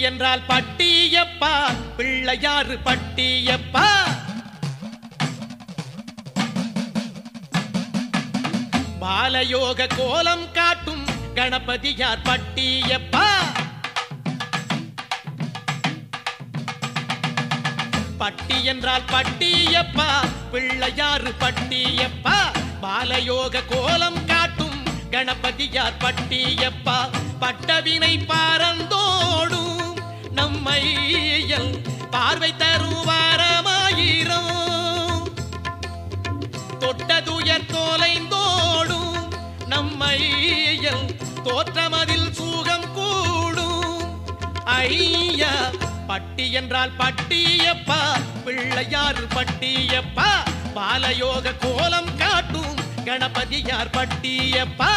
என்றால் பட்டியப்பா பிள்ளையாறு பட்டியப்பா பாலயோக கோலம் காட்டும் கணபதியார் பட்டியப்பா பட்டி என்றால் பட்டியப்பா பிள்ளையாறு பட்டியப்பா பாலயோக கோலம் காட்டும் கணபதியார் பட்டியப்பா பட்டவினை பாரந்தோடும் நம்மையல் பார்வை தருவாரமாயிரம் தொட்டதுயர் தோலைந்தோடும் நம்மையல் தோற்றமதில் சூகம் கூடும் ஐயா பட்டி என்றால் பட்டியப்பா பிள்ளையார் பட்டியப்பா பாலயோக கோலம் காட்டும் கணபதியார் பட்டியப்பா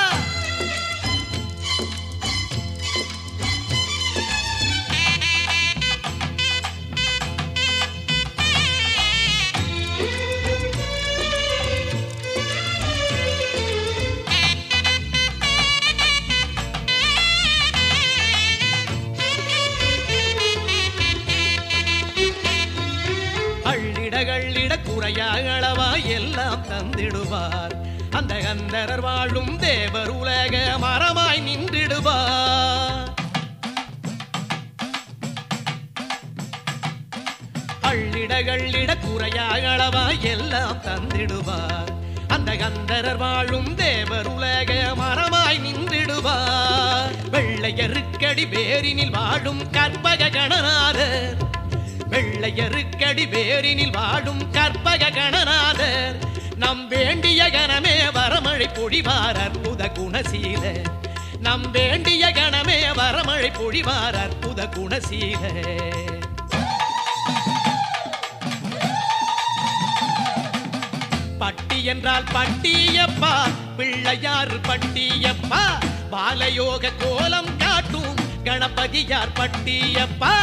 அள்ளிடகளிட குறையாளவா எல்லாம் தந்திடுவார் அந்த கந்தரர் வாழும் தேவர் உலக மரமாய் நின்றிடுவார் அள்ளிடகளிட குறையாளவா எல்லாம் தந்திடுவார் அந்த கந்தரர் வாழும் தேவர் உலக மரமாய் நின்றிடுவார் வெள்ளையருக்கடி வேரினில் வாழும் கற்பக கணநாதர் வெள்ளையருக்கடி வேரினில் வாடும் கற்பக கணநாதர் நம் வேண்டிய கணமே வரமழை பொழிவார் அற்புத குணசீல நம் வேண்டிய கணமே வரமழை பொழிவார் அற்புத குணசீல பட்டி என்றால் பட்டியப்பா பிள்ளையார் பட்டியப்பா பாலயோக கோலம் காட்டும் கணபதியார் பட்டியப்பா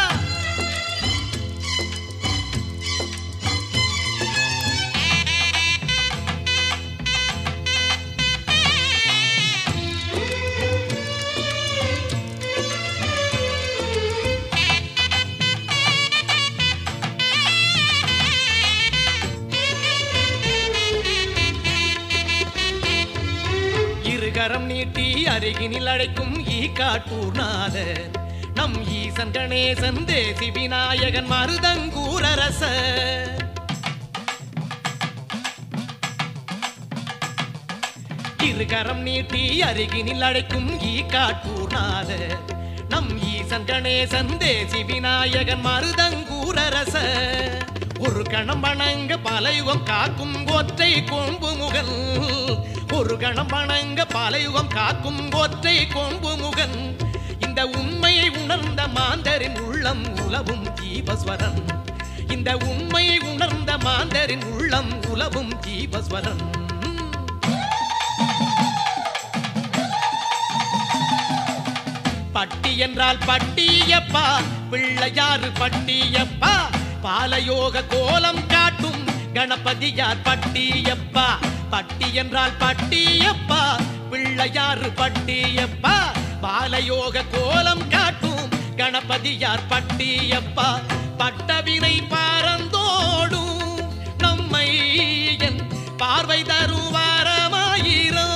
இருகரம் நீட்டி அருகினில் அழைக்கும் ஈ காட்டூர்நாதர் நம் ஈசன் கணேசன் தேசி விநாயகன் மருதங்கூரரச இருகரம் நீட்டி அருகினில் அழைக்கும் ஈ காட்டூர்நாதர் நம் ஈசன் கணேசன் தேசி விநாயகன் மருதங்கூரரச ஒரு கணம் வணங்க பலயுகம் காக்கும் ஒற்றை கொம்பு முகன் ஒரு கணம் வணங்க பலயுகம் காக்கும் ஒற்றை கொம்பு முகன் இந்த உண்மையை உணர்ந்த மாந்தரின் உள்ளம் உலவும் ஜீவஸ்வரன் இந்த உண்மையை உணர்ந்த மாந்தரின் உள்ளம் உலவும் ஜீவஸ்வரன் பட்டி என்றால் பட்டியப்பா பிள்ளையாறு பட்டியப்பா பாலயோக கோலம் காட்டும் கணபதியார் பட்டியப்பா பட்டி என்றால் பட்டியப்பா பிள்ளையாறு பட்டியப்பா பாலயோக கோலம் காட்டும் கணபதியார் பட்டியப்பா பட்டவினை பாரந்தோடும் நம்மை என் பார்வை தருவாரமாயிரம்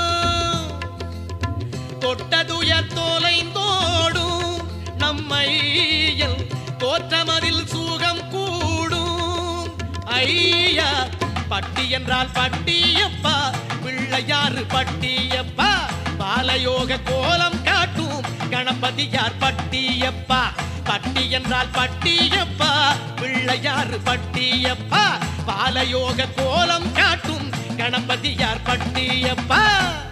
தொட்டதுயர் தோலைந்தோடும் நம்மையல் தோற்றமதில் சூகம் கூடும் ஐயா பட்டி என்றால் பட்டியப்பா பிள்ளையாறு பட்டியப்பா பாலயோக கோலம் காட்டும் கணபதியார் பட்டியப்பா பட்டி என்றால் பட்டியப்பா பிள்ளையாறு பட்டியப்பா பாலயோக கோலம் காட்டும் கணபதியார் பட்டியப்பா